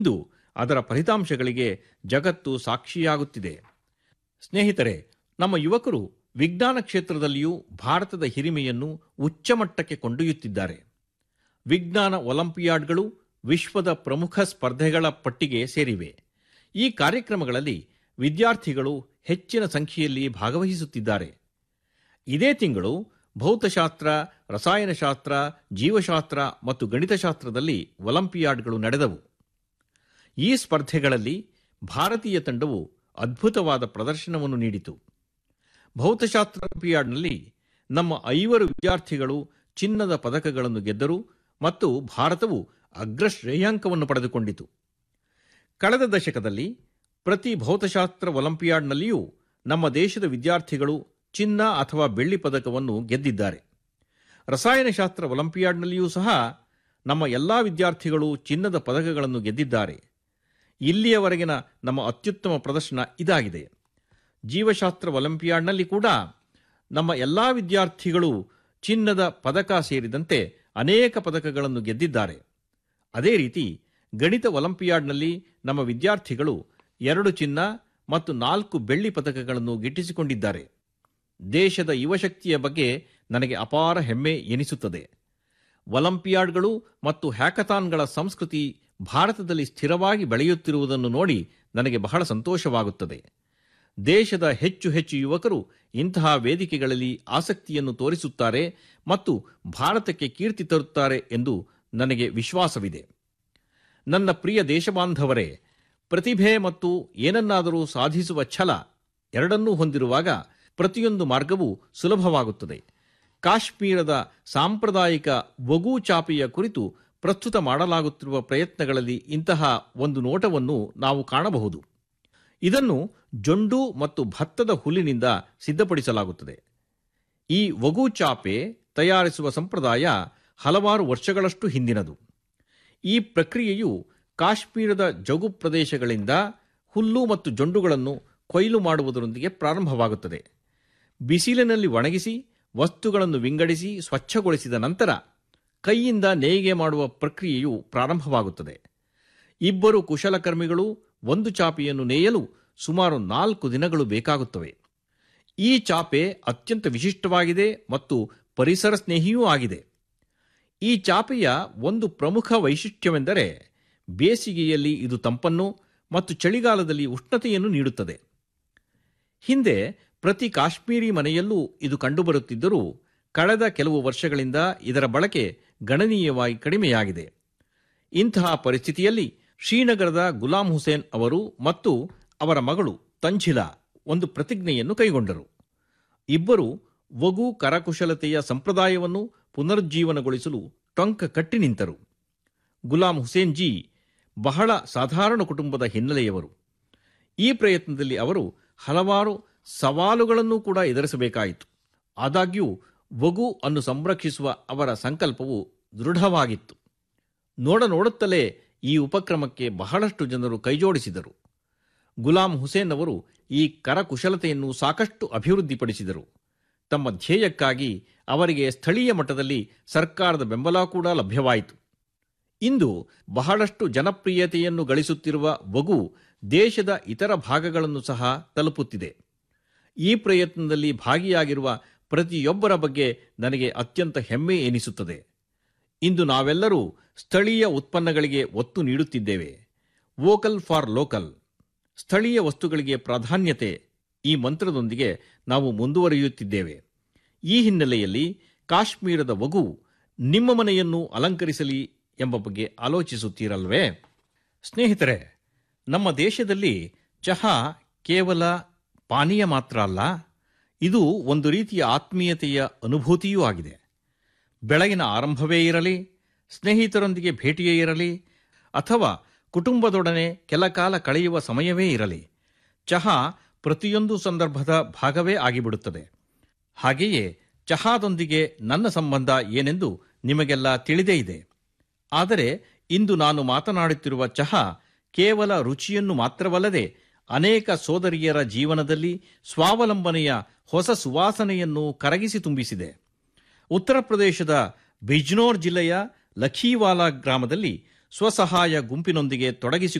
ಇಂದು ಅದರ ಫಲಿತಾಂಶಗಳಿಗೆ ಜಗತ್ತು ಸಾಕ್ಷಿಯಾಗುತ್ತಿದೆ ಸ್ನೇಹಿತರೆ ನಮ್ಮ ಯುವಕರು ವಿಜ್ಞಾನ ಕ್ಷೇತ್ರದಲ್ಲಿಯೂ ಭಾರತದ ಹಿರಿಮೆಯನ್ನು ಉಚ್ಚಮಟ್ಟಕ್ಕೆ ಕೊಂಡೊಯ್ಯುತ್ತಿದ್ದಾರೆ ವಿಜ್ಞಾನ ಒಲಿಂಪಿಯಾಡ್ಗಳು ವಿಶ್ವದ ಪ್ರಮುಖ ಸ್ಪರ್ಧೆಗಳ ಪಟ್ಟಿಗೆ ಸೇರಿವೆ ಈ ಕಾರ್ಯಕ್ರಮಗಳಲ್ಲಿ ವಿದ್ಯಾರ್ಥಿಗಳು ಹೆಚ್ಚಿನ ಸಂಖ್ಯೆಯಲ್ಲಿ ಭಾಗವಹಿಸುತ್ತಿದ್ದಾರೆ ಇದೇ ತಿಂಗಳು ಭೌತಶಾಸ್ತ್ರ ರಸಾಯನಶಾಸ್ತ್ರ ಜೀವಶಾಸ್ತ್ರ ಮತ್ತು ಗಣಿತಶಾಸ್ತ್ರದಲ್ಲಿ ಒಲಿಂಪಿಯಾಡ್ಗಳು ನಡೆದವು ಈ ಸ್ಪರ್ಧೆಗಳಲ್ಲಿ ಭಾರತೀಯ ತಂಡವು ಅದ್ಭುತವಾದ ಪ್ರದರ್ಶನವನ್ನು ನೀಡಿತು ಭೌತಶಾಸ್ತ್ರ ಒಲಿಂಪಿಯಾಡ್ನಲ್ಲಿ ನಮ್ಮ ಐವರು ವಿದ್ಯಾರ್ಥಿಗಳು ಚಿನ್ನದ ಪದಕಗಳನ್ನು ಗೆದ್ದರು ಮತ್ತು ಭಾರತವು ಅಗ್ರ ಶ್ರೇಯಾಂಕವನ್ನು ಪಡೆದುಕೊಂಡಿತು ಕಳೆದ ದಶಕದಲ್ಲಿ ಪ್ರತಿ ಭೌತಶಾಸ್ತ್ರ ಒಲಿಂಪಿಯಾಡ್ನಲ್ಲಿಯೂ ನಮ್ಮ ದೇಶದ ವಿದ್ಯಾರ್ಥಿಗಳು ಚಿನ್ನ ಅಥವಾ ಬೆಳ್ಳಿ ಪದಕವನ್ನು ಗೆದ್ದಿದ್ದಾರೆ ರಸಾಯನಶಾಸ್ತ್ರ ಒಲಿಂಪಿಯಾಡ್ನಲ್ಲಿಯೂ ಸಹ ನಮ್ಮ ಎಲ್ಲಾ ವಿದ್ಯಾರ್ಥಿಗಳು ಚಿನ್ನದ ಪದಕಗಳನ್ನು ಗೆದ್ದಿದ್ದಾರೆ ಇಲ್ಲಿಯವರೆಗಿನ ನಮ್ಮ ಅತ್ಯುತ್ತಮ ಪ್ರದರ್ಶನ ಇದಾಗಿದೆ ಜೀವಶಾಸ್ತ್ರ ಒಲಿಂಪಿಯಾಡ್ನಲ್ಲಿ ಕೂಡ ನಮ್ಮ ಎಲ್ಲಾ ವಿದ್ಯಾರ್ಥಿಗಳು ಚಿನ್ನದ ಪದಕ ಸೇರಿದಂತೆ ಅನೇಕ ಪದಕಗಳನ್ನು ಗೆದ್ದಿದ್ದಾರೆ ಅದೇ ರೀತಿ ಗಣಿತ ಒಲಿಂಪಿಯಾಡ್ನಲ್ಲಿ ನಮ್ಮ ವಿದ್ಯಾರ್ಥಿಗಳು ಎರಡು ಚಿನ್ನ ಮತ್ತು ನಾಲ್ಕು ಬೆಳ್ಳಿ ಪದಕಗಳನ್ನು ಗಿಟ್ಟಿಸಿಕೊಂಡಿದ್ದಾರೆ ದೇಶದ ಯುವಶಕ್ತಿಯ ಬಗ್ಗೆ ನನಗೆ ಅಪಾರ ಹೆಮ್ಮೆ ಎನಿಸುತ್ತದೆ ಒಲಿಂಪಿಯಾಡ್ಗಳು ಮತ್ತು ಹ್ಯಾಕಥಾನ್ಗಳ ಸಂಸ್ಕೃತಿ ಭಾರತದಲ್ಲಿ ಸ್ಥಿರವಾಗಿ ಬೆಳೆಯುತ್ತಿರುವುದನ್ನು ನೋಡಿ ನನಗೆ ಬಹಳ ಸಂತೋಷವಾಗುತ್ತದೆ ದೇಶದ ಹೆಚ್ಚು ಹೆಚ್ಚು ಯುವಕರು ಇಂತಹ ವೇದಿಕೆಗಳಲ್ಲಿ ಆಸಕ್ತಿಯನ್ನು ತೋರಿಸುತ್ತಾರೆ ಮತ್ತು ಭಾರತಕ್ಕೆ ಕೀರ್ತಿ ತರುತ್ತಾರೆ ಎಂದು ನನಗೆ ವಿಶ್ವಾಸವಿದೆ ನನ್ನ ಪ್ರಿಯ ದೇಶಬಾಂಧವರೇ ಪ್ರತಿಭೆ ಮತ್ತು ಏನನ್ನಾದರೂ ಸಾಧಿಸುವ ಛಲ ಎರಡನ್ನೂ ಹೊಂದಿರುವಾಗ ಪ್ರತಿಯೊಂದು ಮಾರ್ಗವೂ ಸುಲಭವಾಗುತ್ತದೆ ಕಾಶ್ಮೀರದ ಸಾಂಪ್ರದಾಯಿಕ ವಗು ಚಾಪೆಯ ಕುರಿತು ಪ್ರಸ್ತುತ ಮಾಡಲಾಗುತ್ತಿರುವ ಪ್ರಯತ್ನಗಳಲ್ಲಿ ಇಂತಹ ಒಂದು ನೋಟವನ್ನು ನಾವು ಕಾಣಬಹುದು ಇದನ್ನು ಜೊಂಡು ಮತ್ತು ಭತ್ತದ ಹುಲ್ಲಿನಿಂದ ಸಿದ್ಧಪಡಿಸಲಾಗುತ್ತದೆ ಈ ವಗು ಚಾಪೆ ತಯಾರಿಸುವ ಸಂಪ್ರದಾಯ ಹಲವಾರು ವರ್ಷಗಳಷ್ಟು ಹಿಂದಿನದು ಈ ಪ್ರಕ್ರಿಯೆಯು ಕಾಶ್ಮೀರದ ಜೌಗು ಪ್ರದೇಶಗಳಿಂದ ಹುಲ್ಲು ಮತ್ತು ಜೊಂಡುಗಳನ್ನು ಕೊಯ್ಲು ಮಾಡುವುದರೊಂದಿಗೆ ಪ್ರಾರಂಭವಾಗುತ್ತದೆ ಬಿಸಿಲಿನಲ್ಲಿ ಒಣಗಿಸಿ ವಸ್ತುಗಳನ್ನು ವಿಂಗಡಿಸಿ ಸ್ವಚ್ಛಗೊಳಿಸಿದ ನಂತರ ಕೈಯಿಂದ ನೇಯ್ಗೆ ಮಾಡುವ ಪ್ರಕ್ರಿಯೆಯು ಪ್ರಾರಂಭವಾಗುತ್ತದೆ ಇಬ್ಬರು ಕುಶಲಕರ್ಮಿಗಳು ಒಂದು ಚಾಪೆಯನ್ನು ನೇಯಲು ಸುಮಾರು ನಾಲ್ಕು ದಿನಗಳು ಬೇಕಾಗುತ್ತವೆ ಈ ಚಾಪೆ ಅತ್ಯಂತ ವಿಶಿಷ್ಟವಾಗಿದೆ ಮತ್ತು ಪರಿಸರ ಸ್ನೇಹಿಯೂ ಆಗಿದೆ ಈ ಚಾಪೆಯ ಒಂದು ಪ್ರಮುಖ ವೈಶಿಷ್ಟ್ಯವೆಂದರೆ ಬೇಸಿಗೆಯಲ್ಲಿ ಇದು ತಂಪನ್ನು ಮತ್ತು ಚಳಿಗಾಲದಲ್ಲಿ ಉಷ್ಣತೆಯನ್ನು ನೀಡುತ್ತದೆ ಹಿಂದೆ ಪ್ರತಿ ಕಾಶ್ಮೀರಿ ಮನೆಯಲ್ಲೂ ಇದು ಕಂಡುಬರುತ್ತಿದ್ದರೂ ಕಳೆದ ಕೆಲವು ವರ್ಷಗಳಿಂದ ಇದರ ಬಳಕೆ ಗಣನೀಯವಾಗಿ ಕಡಿಮೆಯಾಗಿದೆ ಇಂತಹ ಪರಿಸ್ಥಿತಿಯಲ್ಲಿ ಶ್ರೀನಗರದ ಗುಲಾಂ ಹುಸೇನ್ ಅವರು ಮತ್ತು ಅವರ ಮಗಳು ತಂಜಿಲಾ ಒಂದು ಪ್ರತಿಜ್ಞೆಯನ್ನು ಕೈಗೊಂಡರು ಇಬ್ಬರು ವಗು ಕರಕುಶಲತೆಯ ಸಂಪ್ರದಾಯವನ್ನು ಪುನರುಜ್ಜೀವನಗೊಳಿಸಲು ಟೊಂಕ ಕಟ್ಟಿ ನಿಂತರು ಗುಲಾಂ ಹುಸೇನ್ ಜಿ ಬಹಳ ಸಾಧಾರಣ ಕುಟುಂಬದ ಹಿನ್ನೆಲೆಯವರು ಈ ಪ್ರಯತ್ನದಲ್ಲಿ ಅವರು ಹಲವಾರು ಸವಾಲುಗಳನ್ನು ಕೂಡ ಎದುರಿಸಬೇಕಾಯಿತು ಆದಾಗ್ಯೂ ವಗು ಅನ್ನು ಸಂರಕ್ಷಿಸುವ ಅವರ ಸಂಕಲ್ಪವು ದೃಢವಾಗಿತ್ತು ನೋಡ ನೋಡುತ್ತಲೇ ಈ ಉಪಕ್ರಮಕ್ಕೆ ಬಹಳಷ್ಟು ಜನರು ಕೈಜೋಡಿಸಿದರು ಗುಲಾಂ ಹುಸೇನ್ ಅವರು ಈ ಕರಕುಶಲತೆಯನ್ನು ಸಾಕಷ್ಟು ಅಭಿವೃದ್ಧಿಪಡಿಸಿದರು ತಮ್ಮ ಧ್ಯೇಯಕ್ಕಾಗಿ ಅವರಿಗೆ ಸ್ಥಳೀಯ ಮಟ್ಟದಲ್ಲಿ ಸರ್ಕಾರದ ಬೆಂಬಲ ಕೂಡ ಲಭ್ಯವಾಯಿತು ಇಂದು ಬಹಳಷ್ಟು ಜನಪ್ರಿಯತೆಯನ್ನು ಗಳಿಸುತ್ತಿರುವ ವಗು ದೇಶದ ಇತರ ಭಾಗಗಳನ್ನು ಸಹ ತಲುಪುತ್ತಿದೆ ಈ ಪ್ರಯತ್ನದಲ್ಲಿ ಭಾಗಿಯಾಗಿರುವ ಪ್ರತಿಯೊಬ್ಬರ ಬಗ್ಗೆ ನನಗೆ ಅತ್ಯಂತ ಹೆಮ್ಮೆ ಎನಿಸುತ್ತದೆ ಇಂದು ನಾವೆಲ್ಲರೂ ಸ್ಥಳೀಯ ಉತ್ಪನ್ನಗಳಿಗೆ ಒತ್ತು ನೀಡುತ್ತಿದ್ದೇವೆ ವೋಕಲ್ ಫಾರ್ ಲೋಕಲ್ ಸ್ಥಳೀಯ ವಸ್ತುಗಳಿಗೆ ಪ್ರಾಧಾನ್ಯತೆ ಈ ಮಂತ್ರದೊಂದಿಗೆ ನಾವು ಮುಂದುವರಿಯುತ್ತಿದ್ದೇವೆ ಈ ಹಿನ್ನೆಲೆಯಲ್ಲಿ ಕಾಶ್ಮೀರದ ವಗು ನಿಮ್ಮ ಮನೆಯನ್ನು ಅಲಂಕರಿಸಲಿ ಎಂಬ ಬಗ್ಗೆ ಆಲೋಚಿಸುತ್ತೀರಲ್ವೇ ಸ್ನೇಹಿತರೆ ನಮ್ಮ ದೇಶದಲ್ಲಿ ಚಹಾ ಕೇವಲ ಪಾನೀಯ ಮಾತ್ರ ಅಲ್ಲ ಇದು ಒಂದು ರೀತಿಯ ಆತ್ಮೀಯತೆಯ ಅನುಭೂತಿಯೂ ಆಗಿದೆ ಬೆಳಗಿನ ಆರಂಭವೇ ಇರಲಿ ಸ್ನೇಹಿತರೊಂದಿಗೆ ಭೇಟಿಯೇ ಇರಲಿ ಅಥವಾ ಕುಟುಂಬದೊಡನೆ ಕೆಲ ಕಾಲ ಕಳೆಯುವ ಸಮಯವೇ ಇರಲಿ ಚಹಾ ಪ್ರತಿಯೊಂದು ಸಂದರ್ಭದ ಭಾಗವೇ ಆಗಿಬಿಡುತ್ತದೆ ಹಾಗೆಯೇ ಚಹಾದೊಂದಿಗೆ ನನ್ನ ಸಂಬಂಧ ಏನೆಂದು ನಿಮಗೆಲ್ಲ ತಿಳಿದೇ ಇದೆ ಆದರೆ ಇಂದು ನಾನು ಮಾತನಾಡುತ್ತಿರುವ ಚಹಾ ಕೇವಲ ರುಚಿಯನ್ನು ಮಾತ್ರವಲ್ಲದೆ ಅನೇಕ ಸೋದರಿಯರ ಜೀವನದಲ್ಲಿ ಸ್ವಾವಲಂಬನೆಯ ಹೊಸ ಸುವಾಸನೆಯನ್ನು ಕರಗಿಸಿ ತುಂಬಿಸಿದೆ ಉತ್ತರ ಪ್ರದೇಶದ ಬಿಜ್ನೋರ್ ಜಿಲ್ಲೆಯ ಲಖೀವಾಲಾ ಗ್ರಾಮದಲ್ಲಿ ಸ್ವಸಹಾಯ ಗುಂಪಿನೊಂದಿಗೆ ತೊಡಗಿಸಿ